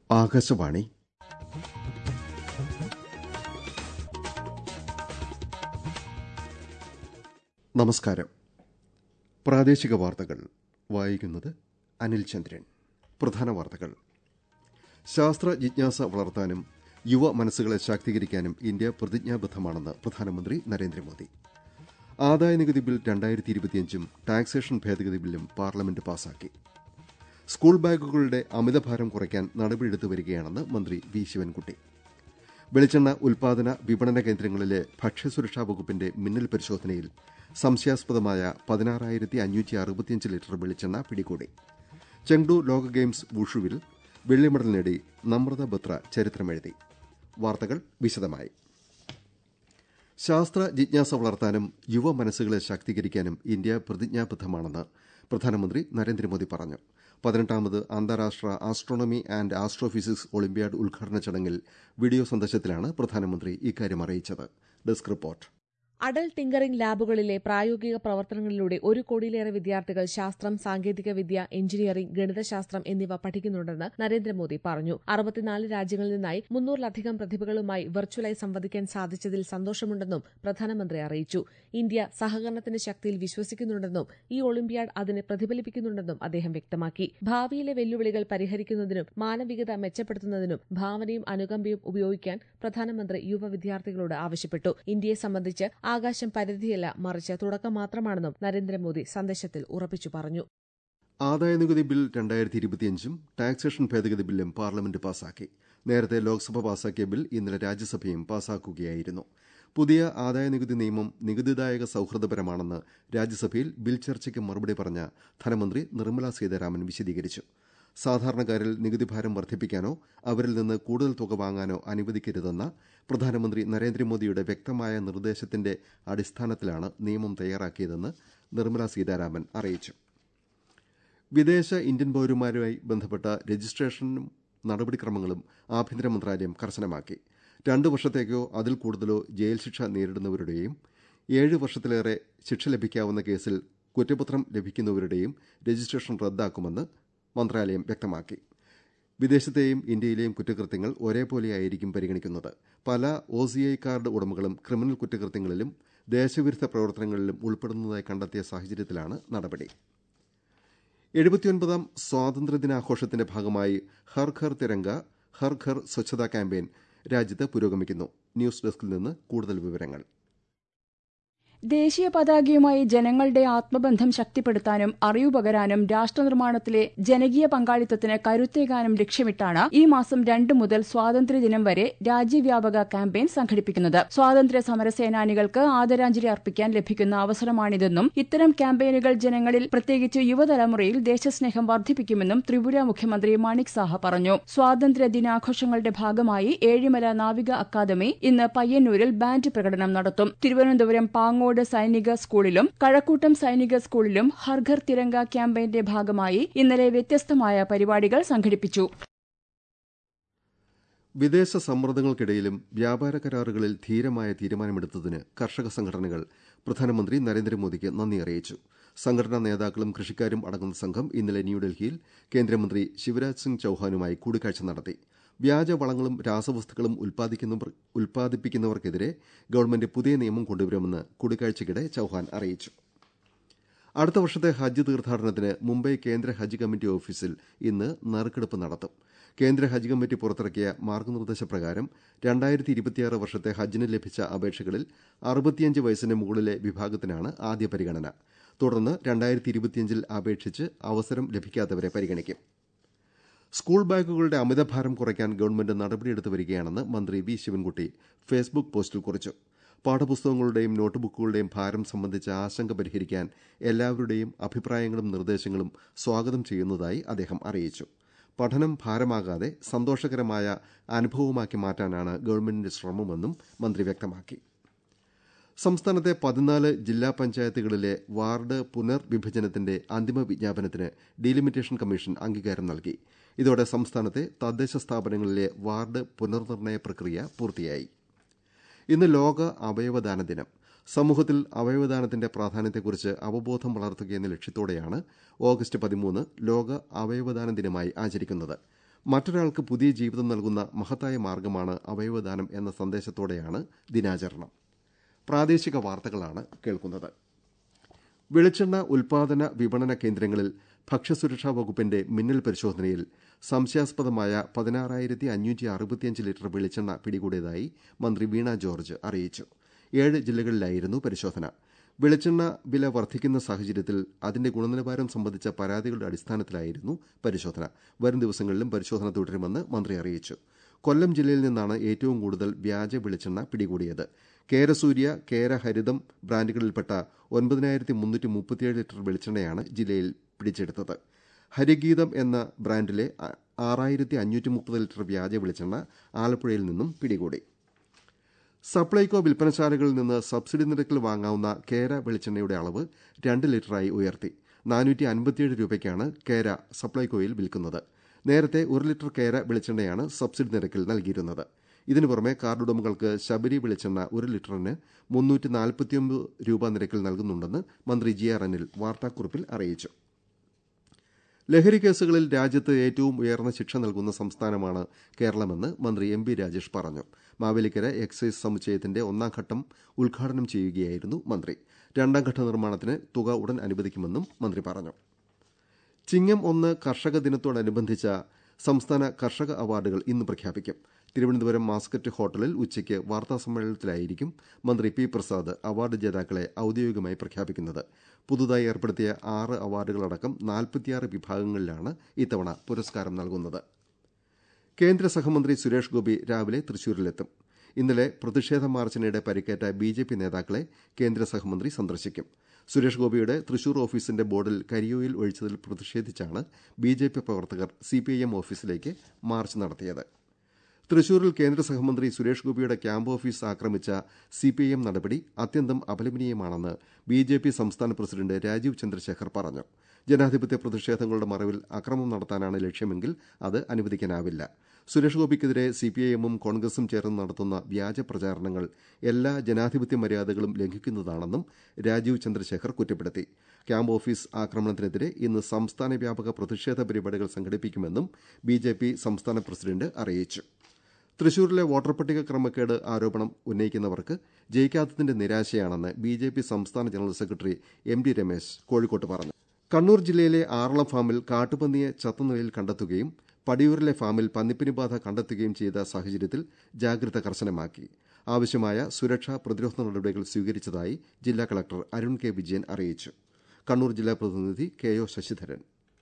ആകാശവാണി നമസ്കാരം പ്രാദേശിക വാർത്തകൾ വായിക്കുന്നത് അനിൽ ചന്ദ്രൻ പ്രധാന വാർത്തകൾ ശാസ്ത്ര ജിജ്ഞാസ വളർത്താനും യുവ മനസ്സുകളെ ശാക്തീകരിക്കാനും ഇന്ത്യ പ്രതിജ്ഞാബദ്ധമാണെന്ന് പ്രധാനമന്ത്രി നരേന്ദ്രമോദി ആദായനികുതി ബിൽ രണ്ടായിരത്തി ഇരുപത്തിയഞ്ചും ടാക്സേഷൻ ഭേദഗതി ബില്ലും പാർലമെന്റ് പാസാക്കി സ്കൂൾ ബാഗുകളുടെ അമിതഭാരം കുറയ്ക്കാൻ നടപടിയെടുത്തു വരികയാണെന്ന് മന്ത്രി വി ശിവൻകുട്ടി വെളിച്ചെണ്ണ ഉൽപാദന വിപണന കേന്ദ്രങ്ങളിലെ ഭക്ഷ്യസുരക്ഷാ വകുപ്പിന്റെ മിന്നൽ പരിശോധനയിൽ സംശയാസ്പദമായ പതിനാറായിരത്തി അഞ്ഞൂറ്റി അറുപത്തിയഞ്ച് ലിറ്റർ വെളിച്ചെണ്ണ പിടികൂടി ചെങ്ഡു ലോക ഗെയിംസ് വുഷുവിൽ വെള്ളി മെഡൽ നേടി നമ്രത ബത്ര ചരിത്രമെഴുതി വാർത്തകൾ വിശദമായി ശാസ്ത്ര ജിജ്ഞാസ വളർത്താനും യുവ മനസ്സുകളെ ശാക്തീകരിക്കാനും ഇന്ത്യ പ്രതിജ്ഞാബദ്ധമാണെന്ന് പ്രധാനമന്ത്രി നരേന്ദ്രമോദി പറഞ്ഞു പതിനെട്ടാമത് അന്താരാഷ്ട്ര ആസ്ട്രോണമി ആൻഡ് ആസ്ട്രോഫിസിക്സ് ഒളിമ്പ്യാഡ് ഉദ്ഘാടന ചടങ്ങിൽ വീഡിയോ സന്ദേശത്തിലാണ് പ്രധാനമന്ത്രി ഇക്കാര്യം അറിയിച്ചത് ഡെസ്ക് റിപ്പോർട്ട് അടൽ ടിങ്കറിംഗ് ലാബുകളിലെ പ്രായോഗിക പ്രവർത്തനങ്ങളിലൂടെ ഒരു കോടിയിലേറെ വിദ്യാർത്ഥികൾ ശാസ്ത്രം സാങ്കേതികവിദ്യ എഞ്ചിനീയറിംഗ് ഗണിതശാസ്ത്രം എന്നിവ പഠിക്കുന്നുണ്ടെന്ന് നരേന്ദ്രമോദി പറഞ്ഞു അറുപത്തിനാല് രാജ്യങ്ങളിൽ നിന്നായി മുന്നൂറിലധികം പ്രതിഭകളുമായി വെർച്വലായി സംവദിക്കാൻ സാധിച്ചതിൽ സന്തോഷമുണ്ടെന്നും പ്രധാനമന്ത്രി അറിയിച്ചു ഇന്ത്യ സഹകരണത്തിന്റെ ശക്തിയിൽ വിശ്വസിക്കുന്നുണ്ടെന്നും ഈ ഒളിമ്പ്യാഡ് അതിനെ പ്രതിഫലിപ്പിക്കുന്നുണ്ടെന്നും അദ്ദേഹം വ്യക്തമാക്കി ഭാവിയിലെ വെല്ലുവിളികൾ പരിഹരിക്കുന്നതിനും മാനവികത മെച്ചപ്പെടുത്തുന്നതിനും ഭാവനയും അനുകമ്പയും ഉപയോഗിക്കാൻ പ്രധാനമന്ത്രി യുവ വിദ്യാർത്ഥികളോട് ആവശ്യപ്പെട്ടു ഇന്ത്യയെ സംബന്ധിച്ച് ആകാശം പരിധിയല്ല മറിച്ച് തുടക്കം മാത്രമാണെന്നും നരേന്ദ്രമോദി സന്ദേശത്തിൽ ഉറപ്പിച്ചു പറഞ്ഞു ആദായനികുതി ബിൽ രണ്ടായിരത്തി ഇരുപത്തിയഞ്ചും ടാക്സേഷൻ ഭേദഗതി ബില്ലും പാർലമെന്റ് പാസാക്കി നേരത്തെ ലോക്സഭ പാസാക്കിയ ബിൽ ഇന്നലെ രാജ്യസഭയും പാസാക്കുകയായിരുന്നു പുതിയ ആദായനികുതി നിയമം നികുതിദായക സൌഹൃദപരമാണെന്ന് രാജ്യസഭയിൽ ബിൽ ചർച്ചയ്ക്ക് മറുപടി പറഞ്ഞ ധനമന്ത്രി നിർമ്മല സീതാരാമൻ വിശദീകരിച്ചു സാധാരണക്കാരിൽ നികുതിഭാരം വർദ്ധിപ്പിക്കാനോ അവരിൽ നിന്ന് കൂടുതൽ തുക വാങ്ങാനോ അനുവദിക്കരുതെന്ന പ്രധാനമന്ത്രി നരേന്ദ്രമോദിയുടെ വ്യക്തമായ നിർദ്ദേശത്തിന്റെ അടിസ്ഥാനത്തിലാണ് നിയമം തയ്യാറാക്കിയതെന്ന് നിർമ്മല സീതാരാമൻ അറിയിച്ചു വിദേശ ഇന്ത്യൻ പൌരന്മാരുമായി ബന്ധപ്പെട്ട രജിസ്ട്രേഷനും നടപടിക്രമങ്ങളും ആഭ്യന്തര മന്ത്രാലയം കർശനമാക്കി രണ്ടു വർഷത്തേക്കോ അതിൽ കൂടുതലോ ജയിൽ ശിക്ഷ നേരിടുന്നവരുടെയും ഏഴ് വർഷത്തിലേറെ ശിക്ഷ ലഭിക്കാവുന്ന കേസിൽ കുറ്റപത്രം ലഭിക്കുന്നവരുടെയും രജിസ്ട്രേഷൻ റദ്ദാക്കുമെന്ന് മന്ത്രാലയം വ്യക്തമാക്കി വിദേശത്തെയും ഇന്ത്യയിലെയും കുറ്റകൃത്യങ്ങൾ ഒരേപോലെയായിരിക്കും പരിഗണിക്കുന്നത് പല ഒ സി ഐ കാർഡ് ഉടമകളും ക്രിമിനൽ കുറ്റകൃത്യങ്ങളിലും ദേശവിരുദ്ധ പ്രവർത്തനങ്ങളിലും ഉൾപ്പെടുന്നതായി കണ്ടെത്തിയ സാഹചര്യത്തിലാണ് നടപടി എഴുപത്തിയൊൻപതാം സ്വാതന്ത്ര്യദിനാഘോഷത്തിന്റെ ഭാഗമായി ഹർ ഘർ തിരങ്ക ഹർ ഘർ സ്വച്ഛതാ ക്യാമ്പയിൻ രാജ്യത്ത് പുരോഗമിക്കുന്നു ന്യൂസ് ഡെസ്കിൽ നിന്ന് കൂടുതൽ വിവരങ്ങൾ ദേശീയ പതാകയുമായി ജനങ്ങളുടെ ആത്മബന്ധം ശക്തിപ്പെടുത്താനും അറിവ് പകരാനും രാഷ്ട്രനിർമ്മാണത്തിലെ ജനകീയ പങ്കാളിത്തത്തിന് കരുത്തേകാനും ലക്ഷ്യമിട്ടാണ് ഈ മാസം രണ്ട് മുതൽ സ്വാതന്ത്ര്യദിനം വരെ രാജ്യവ്യാപക ക്യാമ്പയിൻ സംഘടിപ്പിക്കുന്നത് സ്വാതന്ത്ര്യ സമരസേനാനികൾക്ക് ആദരാഞ്ജലി അർപ്പിക്കാൻ ലഭിക്കുന്ന അവസരമാണിതെന്നും ഇത്തരം ക്യാമ്പയിനുകൾ ജനങ്ങളിൽ പ്രത്യേകിച്ച് യുവതലമുറയിൽ ദേശസ്നേഹം വർദ്ധിപ്പിക്കുമെന്നും ത്രിപുര മുഖ്യമന്ത്രി മാണിക് സാഹ പറഞ്ഞു സ്വാതന്ത്ര്യ ദിനാഘോഷങ്ങളുടെ ഭാഗമായി ഏഴിമല നാവിക അക്കാദമി ഇന്ന് പയ്യന്നൂരിൽ ബാൻഡ് പ്രകടനം നടത്തും തിരുവനന്തപുരം പാങ്ങോട് കോഴിക്കോട് സൈനിക സ്കൂളിലും കഴക്കൂട്ടം സൈനിക സ്കൂളിലും ഹർഘർ തിരങ്ക ക്യാമ്പയിന്റെ ഭാഗമായി ഇന്നലെ വ്യത്യസ്തമായ പരിപാടികൾ സംഘടിപ്പിച്ചു വിദേശ സമ്മർദ്ദങ്ങൾക്കിടയിലും വ്യാപാര കരാറുകളിൽ ധീരമായ തീരുമാനമെടുത്തതിന് കർഷക സംഘടനകൾ പ്രധാനമന്ത്രി നരേന്ദ്രമോദിക്ക് നന്ദി അറിയിച്ചു സംഘടനാ നേതാക്കളും കൃഷിക്കാരും അടങ്ങുന്ന സംഘം ഇന്നലെ ന്യൂഡൽഹിയിൽ കേന്ദ്രമന്ത്രി ശിവരാജ് സിംഗ് ചൌഹാനുമായി കൂടിക്കാഴ്ച നടത്തി വ്യാജ വളങ്ങളും രാസവസ്തുക്കളും ഉൽപ്പാദിപ്പിക്കുന്നവർക്കെതിരെ ഗവൺമെന്റ് പുതിയ നിയമം കൊണ്ടുവരുമെന്ന് കൂടിക്കാഴ്ചയ്ക്കിടെ ചൌഹാൻ അറിയിച്ചു അടുത്ത വർഷത്തെ ഹജ്ജ് തീർത്ഥാടനത്തിന് മുംബൈ കേന്ദ്ര ഹജ്ജ് കമ്മിറ്റി ഓഫീസിൽ ഇന്ന് നറുക്കെടുപ്പ് നടത്തും കേന്ദ്ര ഹജ്ജ് കമ്മിറ്റി പുറത്തിറക്കിയ മാർഗനിർദ്ദേശപ്രകാരം രണ്ടായിരത്തി ഇരുപത്തിയാറ് വർഷത്തെ ഹജ്ജിന് ലഭിച്ച അപേക്ഷകളിൽ അറുപത്തിയഞ്ച് വയസ്സിന് മുകളിലെ വിഭാഗത്തിനാണ് ആദ്യ പരിഗണന തുടർന്ന് രണ്ടായിരത്തി ഇരുപത്തിയഞ്ചിൽ അപേക്ഷിച്ച് അവസരം ലഭിക്കാത്തവരെ പരിഗണിക്കും സ്കൂൾ ബാഗുകളുടെ അമിതഭാരം കുറയ്ക്കാൻ ഗവൺമെന്റ് നടപടിയെടുത്തു വരികയാണെന്ന് മന്ത്രി വി ശിവൻകുട്ടി ഫേസ്ബുക്ക് പോസ്റ്റിൽ കുറിച്ചു പാഠപുസ്തകങ്ങളുടെയും നോട്ട്ബുക്കുകളുടെയും ഭാരം സംബന്ധിച്ച ആശങ്ക പരിഹരിക്കാൻ എല്ലാവരുടെയും അഭിപ്രായങ്ങളും നിർദ്ദേശങ്ങളും സ്വാഗതം ചെയ്യുന്നതായി അദ്ദേഹം അറിയിച്ചു പഠനം ഭാരമാകാതെ സന്തോഷകരമായ അനുഭവമാക്കി മാറ്റാനാണ് ഗവൺമെന്റിന്റെ ശ്രമമെന്നും മന്ത്രി വ്യക്തമാക്കി സംസ്ഥാനത്തെ പതിനാല് ജില്ലാ പഞ്ചായത്തുകളിലെ വാർഡ് പുനർവിഭജനത്തിന്റെ അന്തിമ വിജ്ഞാപനത്തിന് ഡീലിമിറ്റേഷൻ കമ്മീഷൻ അംഗീകാരം നൽകി ഇതോടെ സംസ്ഥാനത്തെ തദ്ദേശ സ്ഥാപനങ്ങളിലെ വാർഡ് പുനർനിർണയ പ്രക്രിയ പൂർത്തിയായി ഇന്ന് ലോക അവയവദാന ദിനം സമൂഹത്തിൽ അവയവദാനത്തിന്റെ പ്രാധാന്യത്തെക്കുറിച്ച് അവബോധം വളർത്തുകയെന്ന ലക്ഷ്യത്തോടെയാണ് ഓഗസ്റ്റ് പതിമൂന്ന് ലോക അവയവദാന ദിനമായി ആചരിക്കുന്നത് മറ്റൊരാൾക്ക് പുതിയ ജീവിതം നൽകുന്ന മഹത്തായ മാർഗമാണ് അവയവദാനം എന്ന സന്ദേശത്തോടെയാണ് ദിനാചരണം പ്രാദേശിക വാർത്തകളാണ് കേൾക്കുന്നത് വെളിച്ചെണ്ണ ഉൽപാദന വിപണന കേന്ദ്രങ്ങളിൽ ഭക്ഷ്യസുരക്ഷാ വകുപ്പിന്റെ മിന്നൽ പരിശോധനയിൽ സംശയാസ്പദമായ പതിനാറായിരത്തി അഞ്ഞൂറ്റി അറുപത്തിയഞ്ച് ലിറ്റർ വെളിച്ചെണ്ണ പിടികൂടിയതായി മന്ത്രി വീണ ജോർജ് അറിയിച്ചു ഏഴ് ജില്ലകളിലായിരുന്നു പരിശോധന വെളിച്ചെണ്ണ വില വർദ്ധിക്കുന്ന സാഹചര്യത്തിൽ അതിന്റെ ഗുണനിലവാരം സംബന്ധിച്ച പരാതികളുടെ അടിസ്ഥാനത്തിലായിരുന്നു പരിശോധന വരും ദിവസങ്ങളിലും പരിശോധന തുടരുമെന്ന് മന്ത്രി അറിയിച്ചു കൊല്ലം ജില്ലയിൽ നിന്നാണ് ഏറ്റവും കൂടുതൽ വ്യാജ വെളിച്ചെണ്ണ പിടികൂടിയത് കേരസൂര്യ കേര ഹരിതം ബ്രാൻഡുകളിൽപ്പെട്ട ഒൻപതിനായിരത്തി മുന്നൂറ്റി മുപ്പത്തിയേഴ് ലിറ്റർ വെളിച്ചെണ്ണയാണ് ജില്ലയിൽ പിടിച്ചെടുത്തത് ഹരിഗീതം എന്ന ബ്രാൻഡിലെ ആറായിരത്തി അഞ്ഞൂറ്റി മുപ്പത് ലിറ്റർ വ്യാജ വെളിച്ചെണ്ണ ആലപ്പുഴയിൽ നിന്നും പിടികൂടി സപ്ലൈകോ വിൽപ്പനശാലകളിൽ നിന്ന് സബ്സിഡി നിരക്കിൽ വാങ്ങാവുന്ന കേര വെളിച്ചെണ്ണയുടെ അളവ് രണ്ട് ലിറ്ററായി ഉയർത്തി നാനൂറ്റി അൻപത്തിയേഴ് രൂപയ്ക്കാണ് കേര സപ്ലൈകോയിൽ വിൽക്കുന്നത് നേരത്തെ ഒരു ലിറ്റർ കേര വെളിച്ചെണ്ണയാണ് സബ്സിഡി നിരക്കിൽ നൽകിയിരുന്നത് ഇതിനു പുറമെ കാർഡുടമകൾക്ക് ശബരി വെളിച്ചെണ്ണ ഒരു ലിറ്ററിന് മുന്നൂറ്റി നാൽപ്പത്തിയൊമ്പത് രൂപ നിരക്കിൽ നൽകുന്നുണ്ടെന്ന് മന്ത്രി ജി ആർ അനിൽ വാർത്താക്കുറിപ്പിൽ അറിയിച്ചു ലഹരി കേസുകളിൽ രാജ്യത്ത് ഏറ്റവും ഉയർന്ന ശിക്ഷ നൽകുന്ന സംസ്ഥാനമാണ് കേരളമെന്ന് മന്ത്രി എം പി രാജേഷ് പറഞ്ഞു മാവേലിക്കര എക്സൈസ് സമുച്ചയത്തിന്റെ ഒന്നാം ഘട്ടം ഉദ്ഘാടനം ചെയ്യുകയായിരുന്നു മന്ത്രി രണ്ടാം ഘട്ട നിർമ്മാണത്തിന് തുക ഉടൻ അനുവദിക്കുമെന്നും മന്ത്രി പറഞ്ഞു ചിങ്ങം ഒന്ന് കർഷക ദിനത്തോടനുബന്ധിച്ച സംസ്ഥാന കർഷക അവാർഡുകൾ ഇന്ന് പ്രഖ്യാപിക്കും തിരുവനന്തപുരം മാസ്കറ്റ് ഹോട്ടലിൽ ഉച്ചയ്ക്ക് വാർത്താസമ്മേളനത്തിലായിരിക്കും മന്ത്രി പി പ്രസാദ് അവാർഡ് ജേതാക്കളെ ഔദ്യോഗികമായി പ്രഖ്യാപിക്കുന്നത് പുതുതായി ഏർപ്പെടുത്തിയ ആറ് അവാർഡുകളടക്കം നാൽപ്പത്തിയാറ് വിഭാഗങ്ങളിലാണ് ഇത്തവണ പുരസ്കാരം നൽകുന്നത് കേന്ദ്ര സഹമന്ത്രി സുരേഷ് ഗോപി രാവിലെ തൃശൂരിലെത്തും ഇന്നലെ പ്രതിഷേധ മാർച്ചിനിടെ പരിക്കേറ്റ ബി ജെ പി നേതാക്കളെ കേന്ദ്ര സഹമന്ത്രി സന്ദർശിക്കും സുരേഷ് ഗോപിയുടെ തൃശൂർ ഓഫീസിന്റെ ബോർഡിൽ കരിയോയിൽ ഒഴിച്ചതിൽ പ്രതിഷേധിച്ചാണ് ബി ജെ പി പ്രവർത്തകർ സിപിഐഎം ഓഫീസിലേക്ക് മാർച്ച് നടത്തിയത് തൃശൂരിൽ കേന്ദ്ര സഹമന്ത്രി സുരേഷ് ഗോപിയുടെ ക്യാമ്പ് ഓഫീസ് ആക്രമിച്ച സിപിഐഎം നടപടി അത്യന്തം അപലപനീയമാണെന്ന് ബി ജെ പി സംസ്ഥാന പ്രസിഡന്റ് രാജീവ് ചന്ദ്രശേഖർ പറഞ്ഞു ജനാധിപത്യ പ്രതിഷേധങ്ങളുടെ മറവിൽ അക്രമം നടത്താനാണ് ലക്ഷ്യമെങ്കിൽ അത് അനുവദിക്കാനാവില്ല സുരേഷ് ഗോപിക്കെതിരെ സിപിഐഎമ്മും കോൺഗ്രസും ചേർന്ന് നടത്തുന്ന വ്യാജ പ്രചാരണങ്ങൾ എല്ലാ ജനാധിപത്യ മര്യാദകളും ലംഘിക്കുന്നതാണെന്നും രാജീവ് ചന്ദ്രശേഖർ കുറ്റപ്പെടുത്തി ക്യാമ്പ് ഓഫീസ് ആക്രമണത്തിനെതിരെ ഇന്ന് സംസ്ഥാന വ്യാപക പ്രതിഷേധ പരിപാടികൾ സംഘടിപ്പിക്കുമെന്നും ബിജെപി സംസ്ഥാന പ്രസിഡന്റ് അറിയിച്ചു തൃശൂരിലെ വോട്ടർ പട്ടിക ക്രമക്കേട് ആരോപണം ഉന്നയിക്കുന്നവർക്ക് ജയിക്കാത്തതിന്റെ നിരാശയാണെന്ന് ബി ജെ പി സംസ്ഥാന general secretary M D Ramesh കോഴിക്കോട്ട് പറഞ്ഞു കണ്ണൂർ ജില്ലയിലെ ആറളം ഫാമിൽ കാട്ടുപന്നിയെ ചത്തനിലയിൽ കണ്ടെത്തുകയും പടിയൂരിലെ ഫാമിൽ പന്നിപ്പനി ബാധ കണ്ടെത്തുകയും ചെയ്ത സാഹചര്യത്തിൽ ജാഗ്രത കർശനമാക്കി ആവശ്യമായ സുരക്ഷാ പ്രതിരോധ നടപടികൾ സ്വീകരിച്ചതായി ജില്ലാ കളക്ടർ അരുൺ കെ വിജയൻ അറിയിച്ചു കണ്ണൂർ ജില്ലാ പ്രതിനിധി കെ ഒ ശശിധരൻ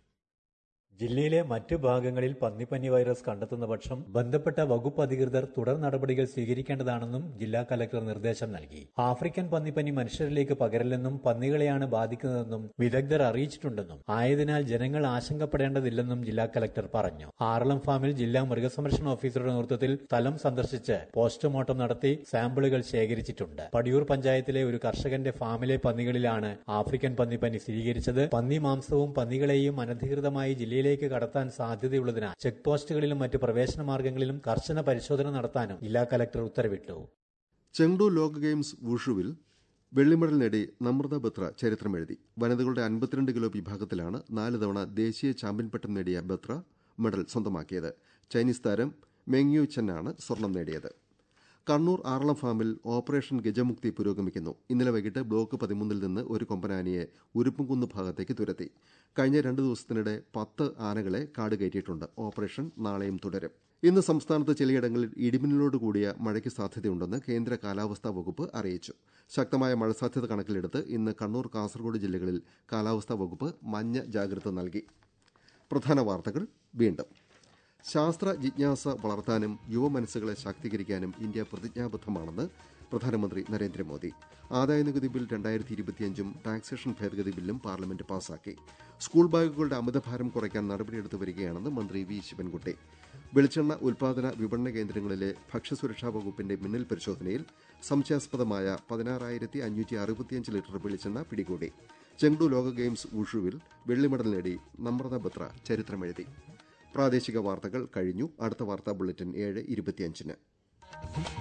ജില്ലയിലെ മറ്റ് ഭാഗങ്ങളിൽ പന്നിപ്പനി വൈറസ് കണ്ടെത്തുന്ന പക്ഷം ബന്ധപ്പെട്ട വകുപ്പ് അധികൃതർ തുടർ നടപടികൾ സ്വീകരിക്കേണ്ടതാണെന്നും ജില്ലാ കലക്ടർ നിർദ്ദേശം നൽകി ആഫ്രിക്കൻ പന്നിപ്പനി മനുഷ്യരിലേക്ക് പകരില്ലെന്നും പന്നികളെയാണ് ബാധിക്കുന്നതെന്നും വിദഗ്ധർ അറിയിച്ചിട്ടുണ്ടെന്നും ആയതിനാൽ ജനങ്ങൾ ആശങ്കപ്പെടേണ്ടതില്ലെന്നും ജില്ലാ കലക്ടർ പറഞ്ഞു ആറളം ഫാമിൽ ജില്ലാ മൃഗസംരക്ഷണ ഓഫീസറുടെ നേതൃത്വത്തിൽ സ്ഥലം സന്ദർശിച്ച് പോസ്റ്റ്മോർട്ടം നടത്തി സാമ്പിളുകൾ ശേഖരിച്ചിട്ടുണ്ട് പടിയൂർ പഞ്ചായത്തിലെ ഒരു കർഷകന്റെ ഫാമിലെ പന്നികളിലാണ് ആഫ്രിക്കൻ പന്നിപ്പനി സ്ഥിരീകരിച്ചത് പന്നി മാംസവും പന്നികളെയും അനധികൃതമായി ജില്ലയിൽ ജില്ലയിലേക്ക് കടത്താൻ സാധ്യതയുള്ളതിനാൽ ചെക്ക് പോസ്റ്റുകളിലും മറ്റ് പ്രവേശന മാർഗങ്ങളിലും കർശന പരിശോധന നടത്താനും ജില്ലാ കലക്ടർ ഉത്തരവിട്ടു ചെങ്ഡു ലോക ഗെയിംസ് വുഷുവിൽ വെള്ളിമെഡൽ നേടി നമ്രത ബത്ര ചരിത്രമെഴുതി വനിതകളുടെ അൻപത്തിരണ്ട് കിലോ വിഭാഗത്തിലാണ് നാല് തവണ ദേശീയ ചാമ്പ്യൻ പട്ടം നേടിയ ബത്ര മെഡൽ സ്വന്തമാക്കിയത് ചൈനീസ് താരം മെങ്യു ചെന്നാണ് സ്വർണം നേടിയത് കണ്ണൂർ ആറളം ഫാമിൽ ഓപ്പറേഷൻ ഗജമുക്തി പുരോഗമിക്കുന്നു ഇന്നലെ വൈകിട്ട് ബ്ലോക്ക് പതിമൂന്നിൽ നിന്ന് ഒരു കൊമ്പനാനയെ ഉരുപ്പുംകുന്ന് ഭാഗത്തേക്ക് തുരത്തി കഴിഞ്ഞ രണ്ട് ദിവസത്തിനിടെ പത്ത് ആനകളെ കാട് കയറ്റിയിട്ടുണ്ട് ഓപ്പറേഷൻ നാളെയും തുടരും ഇന്ന് സംസ്ഥാനത്ത് ചിലയിടങ്ങളിൽ ഇടിമിന്നലോട് കൂടിയ മഴയ്ക്ക് സാധ്യതയുണ്ടെന്ന് കേന്ദ്ര കാലാവസ്ഥാ വകുപ്പ് അറിയിച്ചു ശക്തമായ മഴ സാധ്യത കണക്കിലെടുത്ത് ഇന്ന് കണ്ണൂർ കാസർഗോഡ് ജില്ലകളിൽ കാലാവസ്ഥാ വകുപ്പ് മഞ്ഞ ജാഗ്രത നൽകി പ്രധാന വാർത്തകൾ വീണ്ടും ശാസ്ത്ര ജിജ്ഞാസ വളർത്താനും യുവമനസ്സുകളെ ശാക്തീകരിക്കാനും ഇന്ത്യ പ്രതിജ്ഞാബദ്ധമാണെന്ന് പ്രധാനമന്ത്രി നരേന്ദ്രമോദി ആദായനികുതി ബിൽ രണ്ടായിരത്തി ഇരുപത്തിയഞ്ചും ടാക്സേഷൻ ഭേദഗതി ബില്ലും പാർലമെന്റ് പാസാക്കി സ്കൂൾ ബാഗുകളുടെ അമിതഭാരം കുറയ്ക്കാൻ നടപടിയെടുത്തു വരികയാണെന്ന് മന്ത്രി വി ശിവൻകുട്ടി വെളിച്ചെണ്ണ ഉൽപാദന വിപണന കേന്ദ്രങ്ങളിലെ ഭക്ഷ്യസുരക്ഷാ വകുപ്പിന്റെ മിന്നൽ പരിശോധനയിൽ സംശയാസ്പദമായ പതിനാറായിരത്തി അഞ്ഞൂറ്റി അറുപത്തിയഞ്ച് ലിറ്റർ വെളിച്ചെണ്ണ പിടികൂടി ചെങ്ഡു ലോക ഗെയിംസ് വുഷുവിൽ വെള്ളി മെഡൽ നേടി നമ്രത ബത്ര ചരിത്രമെഴുതി പ്രാദേശിക വാർത്തകൾ കഴിഞ്ഞു അടുത്ത വാർത്താ ബുള്ളറ്റിൻ ഏഴ് ഇരുപത്തിയഞ്ചിന്